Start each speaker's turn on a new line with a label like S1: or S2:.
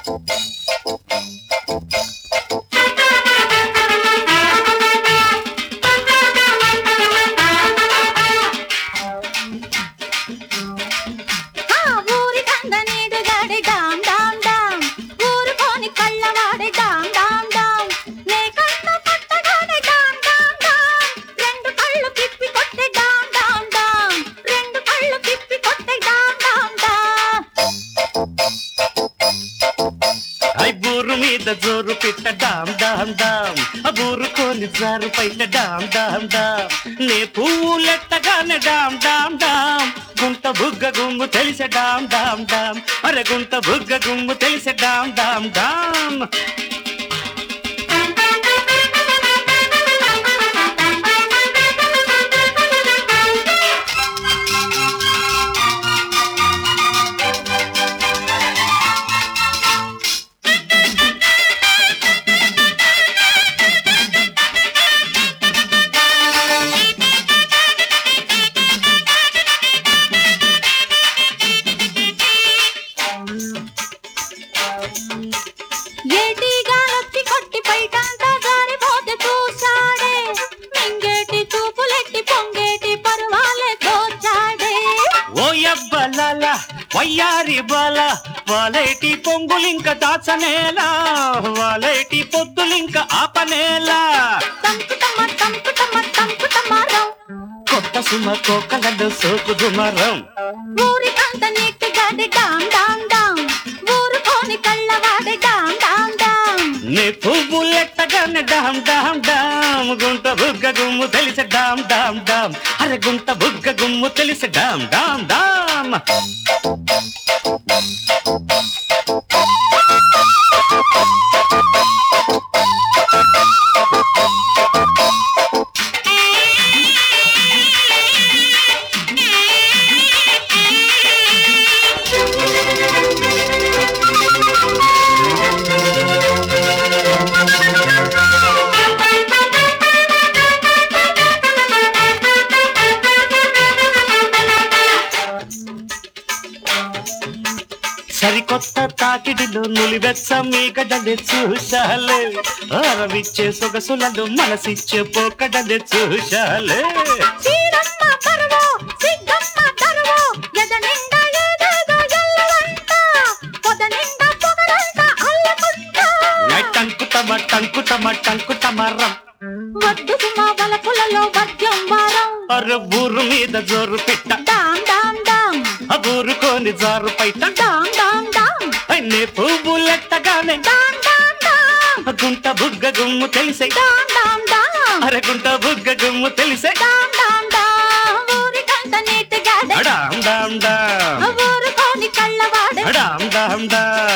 S1: ఆ ఊరి కంద నీడుగాడి డామ్ డామ్ డామ్ ఊరుకోని కళ్ళవాడి డామ్ డామ్ డామ్ నే కన్ను పట్టగానే డామ్ డామ్ డామ్ రెండు కళ్ళు తిప్పి కొట్టే డామ్ డామ్ డామ్ రెండు కళ్ళు తిప్పి కొట్టే డామ్ డామ్ డామ్
S2: ఐ బూరు మీద జోరు పిట్ట డామ్ డామ్ డామ్ ఆ బూరు కోని జారు పైట డామ్ డామ్ డామ్ నే పువ్వులెట్టగానే డామ్ డామ్ డామ్ గుంట బుగ్గ గుమ్ము తెలిసే డామ్ డామ్ డామ్ అరే గుంట బుగ్గ గుమ్ము తెలిసే డామ్ డామ్ డామ్
S1: ఏటిగానొచ్చి కొట్టి పైటంతా జారిపోతే చూశాడే మింగేటి చూపులెట్టి పొంగేటి పరువాలే తోచాడే
S2: ఓయబ్బలాల వయ్యారి బాల వాలేటి పొంగులింక దాచనేలా వాలేటి పొద్దులింక ఆపనేలా
S1: తంకుటమ్మ తంకుటమ్మ తంకుటమ్మారం
S2: కొత్త సుమ కోకలలో సోకు దుమరం
S1: ఊరికంత నీటిగాడి డామ్ డామ్ డామ్ ఊరుకోని కళ్ళవాడి డామ్ డామ్ డామ్
S2: నీ పువ్వులెట్టగానే డామ్ డామ్ డామ్ గుంట బుగ్గ గుమ్ము తెలిసి డామ్ డామ్ డామ్ అరే గుంట బుగ్గ గుమ్ము తెలిసి డామ్ డామ్ డామ్ సరికొత్త తాకిడిలో నులివెచ్చ మీ గడ్డలే చూశాలే ఆరవిచ్చే సొగసులలో మనసిచ్చే పోకడలే చూశాలే
S1: చీరమ్మ పరువో సిగ్గమ్మ తరువో ఎద నిండా ఏదేదో ఎల్లవంట పొద నిండా పొగరంట అల్లకుంటా
S2: టంకుతమ టంకుతమ టంకుతమరం
S1: వద్దు సుమ వలపులలో వద్యం వారం
S2: అర ఊరు మీద జోరు పిట్ట
S1: డామ్ డామ్ డామ్
S2: ఆ ఊరుకోని జారు పైట
S1: డామ్ డామ్ డామ్
S2: నే పువ్వులెట్టగానే
S1: డామ్ డామ్ డామ్
S2: గుంట బుగ్గ గుమ్ము తెలిసే
S1: డామ్ డామ్ డామ్
S2: అరే గుంట బుగ్గ గుమ్ము తెలిసే
S1: డామ్ డామ్ డామ్ ఊరికంత నీటిగాడే
S2: డామ్ డామ్ డామ్
S1: ఊరుకోని కళ్ళవాడే
S2: డామ్ డామ్ డామ్